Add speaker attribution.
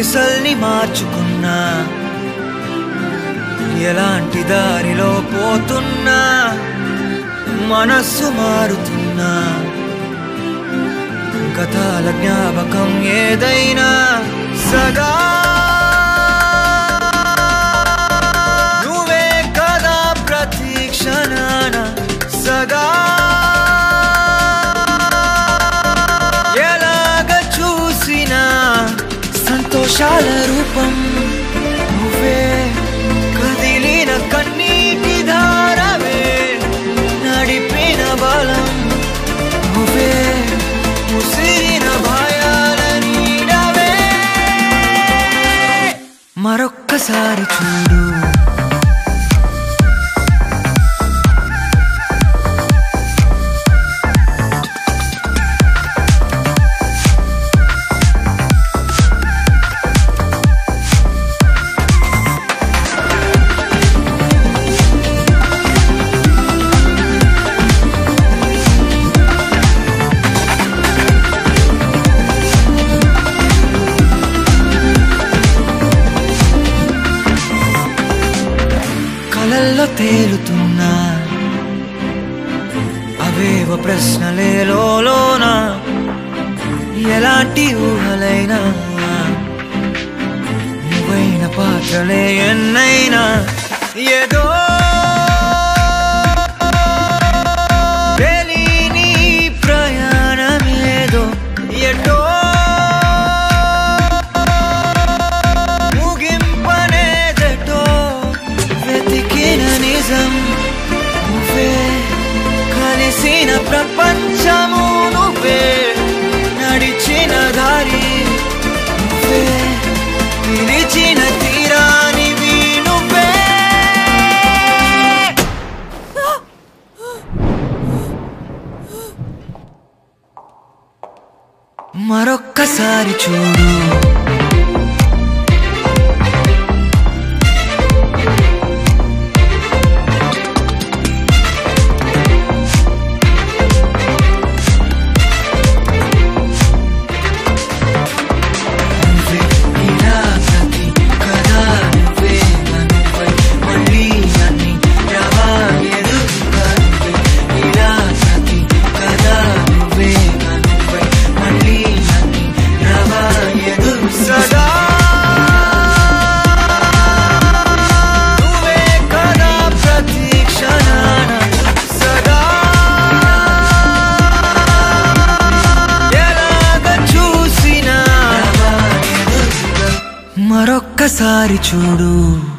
Speaker 1: దిశల్ని మార్చుకున్నా ఎలాంటి దారిలో పోతున్నా మనస్సు మారుతున్నా గతాల జ్ఞాపకం ఏదైనా సదా నువ్వే కదా ప్రతి క్షణాన సగా ఎలాగ చూసినా సంతోషాల రూపం నువ్వే కదిలిన కన్నీటి ధారవే నడిపిన బలం నువ్వే ముసిరిన భయాల నీడవే మరొక్కసారి చూడు కలల్లో తేలుతున్నా అవేవ ప్రశ్నలే లోన ఎలాంటి ఊహలైనా నువ్వైన పాత్రలే ఎన్నైనా ఏదో తెలియని ప్రయాణమేదో ఎటో ముగింపనేదటో వెతికిన నిజం నువ్వే కలిసిన ప్రపంచము నువ్వే నడిచిన దారి నువ్వే పిలిచిన తీరానివి నువ్వే మరొక్కసారి చూడు నువ్వే ఇలా ప్రతి కదా నువ్వే నువ్వై మళ్ళీ నన్ను రవా ఎదురుగా నువ్వే ఇలా ప్రతి కదా నువ్వే నువ్వై మళ్ళీ నన్ను రవా ఎదురు సదా నువ్వే కదా ప్రతి క్షణాన సదా ఎలాగ చూసినా మరొక్కసారి చూడు